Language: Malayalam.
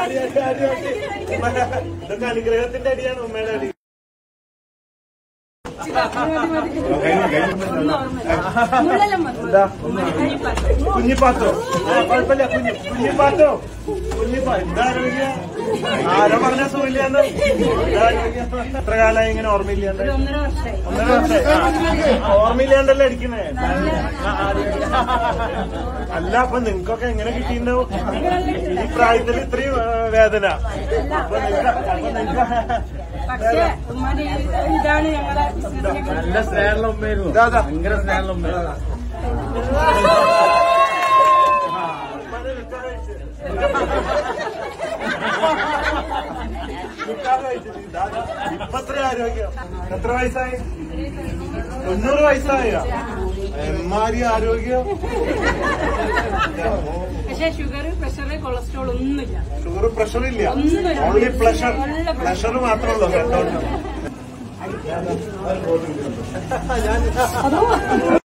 അടി, അടി, അടി, അടി. ഇതൊക്കെ അനുഗ്രഹത്തിന്റെ അടിയാണ് ഉമ്മയുടെ അടി കുഞ്ഞിപ്പാത്തോ ആ കുഴപ്പമില്ല കുഞ്ഞി കുഞ്ഞിപ്പാത്തോ കുഞ്ഞിപ്പാ എന്താ ആരോഗ്യ ആരോ പറഞ്ഞ സുഖമില്ലാന്ന് എന്താ ആരോഗ്യം? എത്ര കാലമായി ഇങ്ങനെ ഓർമ്മയില്ലാണ്ട് ഒന്നര വർഷമായി ഒന്നര വർഷമായി ആ, ഓർമ്മയില്ലാണ്ടല്ലേ അടിക്കണേ ആ, ആ, അല്ല അപ്പൊ നിങ്ങൾക്കൊക്കെ എങ്ങനെ കിട്ടിയിട്ടുണ്ടാവും ഈ പ്രായത്തിൽ ഇത്രയും ആ, വേദന അപ്പൊ നിങ്ങക്ക് അപ്പൊ നിങ്ങക്ക് പക്ഷേ ഉമ്മാന്റെ ഈ ഇതാണ് ഞങ്ങളെ ബിസിനസ്സിനെ നല്ല സ്നേഹമുള്ള ഉമ്മയായിരുന്നു ഇതാ, ഇതാ. ഭയങ്കര സ്നേഹമുള്ള ഉമ്മയായിരുന്നു ഉമ്മാനെ നിക്കാൻ കഴിച്ച്. നിക്കാൻ കഴിച്ച്. ഇതാ, ഇതാ. ഇപ്പൊ എത്ര ആരോഗ്യം എത്ര വയസ്സായി തൊണ്ണൂറ് വയസ്സായ എമ്മാരി ആരോഗ്യം പക്ഷേ ഷുഗർ പ്രഷർ കൊളസ്ട്രോൾ ഒന്നുമില്ല ഷുഗർ പ്രഷർ ഇല്ല ഒന്നുമില്ല. ഓൺലി പ്ലഷർ നല്ല pleasure. പ്ലഷർ മാത്രമല്ലോ കേട്ടോ